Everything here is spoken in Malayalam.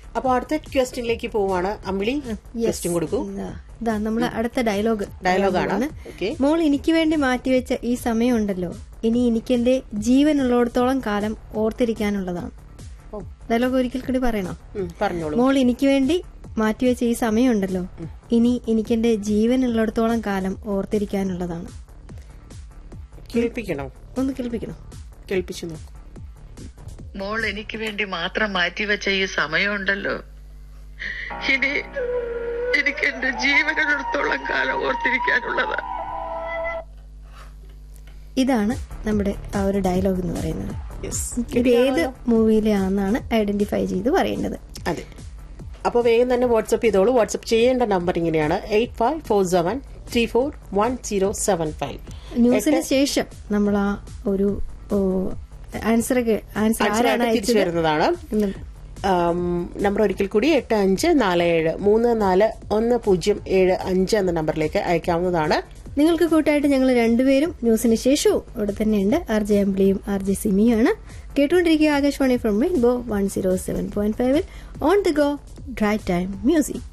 അപ്പൊ അടുത്ത ക്വസ്റ്റ്യനിലേക്ക് പോവാണ് അമ്പിളി ക്വസ്റ്റ്യൻ കൊടുക്കൂ ഇതാ, ഇതാ നമ്മളെ അടുത്ത ഡയലോഗ് ഡയലോഗാണ് ഓക്കെ മോൾ എനിക്ക് വേണ്ടി മാറ്റിവെച്ച ഈ സമയമുണ്ടല്ലോ ഇനി എനിക്കെന്റെ ജീവനുള്ളിടത്തോളം കാലം ഓർത്തിരിക്കാനുള്ളതാണ് ഡയലോഗ് ഒരിക്കൽ കൂടി പറയണോ പറഞ്ഞോളൂ മോൾ എനിക്ക് വേണ്ടി മാറ്റിവെച്ച ഈ സമയമുണ്ടല്ലോ ഇനി എനിക്കെന്റെ ജീവനുള്ളിടത്തോളം കാലം ഓർത്തിരിക്കാനുള്ളതാണ് കേൾപ്പിക്കണോ ഒന്ന് കേൾപ്പിക്കണം കേൾപ്പിച്ചു നോക്കൂ മോൾ എനിക്ക് വേണ്ടി മാത്രം മാറ്റിവെച്ച ഈ സമയമുണ്ടല്ലോ ഇനി എനിക്ക് എന്റെ ജീവനുള്ളിടത്തോളം കാലം ഓർത്തിരിക്കാനുള്ളതാ ഇതാണ് നമ്മുടെ ആ ഒരു ഡയലോഗ് എന്ന് പറയുന്നത് യെസ് ഇത് ഏത് മൂവിയിലെ ആണെന്നാണ് ഐഡന്റിഫൈ ചെയ്ത് പറയേണ്ടത് അതെ അപ്പോൾ വേഗം തന്നെ വാട്സപ്പ് ചെയ്തോളൂ വാട്സപ്പ് ചെയ്യേണ്ട നമ്പർ ഇങ്ങനെയാണ് eight five four seven three four one zero seven five ന്യൂസിന് ശേഷം നമ്മൾ ആ ഒരു ആൻസർ ആൻസർ ആരാണ് തിരിച്ചു അയച്ചത് വരുന്നതാണ് എന്ന് നമ്പർ ഒരിക്കൽ കൂടി എട്ട് അഞ്ച് നാല് ഏഴ് മൂന്ന് നാല് ഒന്ന് പൂജ്യം ഏഴ് അഞ്ച് എന്ന നമ്പറിലേക്ക് അയക്കാവുന്നതാണ് നിങ്ങൾക്ക് കൂട്ടായിട്ട് ഞങ്ങൾ രണ്ടുപേരും ന്യൂസിന് ശേഷവും ഇവിടെ തന്നെയുണ്ട് ആർ ജെ അമ്പിളിയും ആർ ജെ സിമിയുമാണ് കേട്ടുകൊണ്ടിരിക്കുക Akashvani from rainbow one zero seven point ഫൈവിൽ on the go drive time music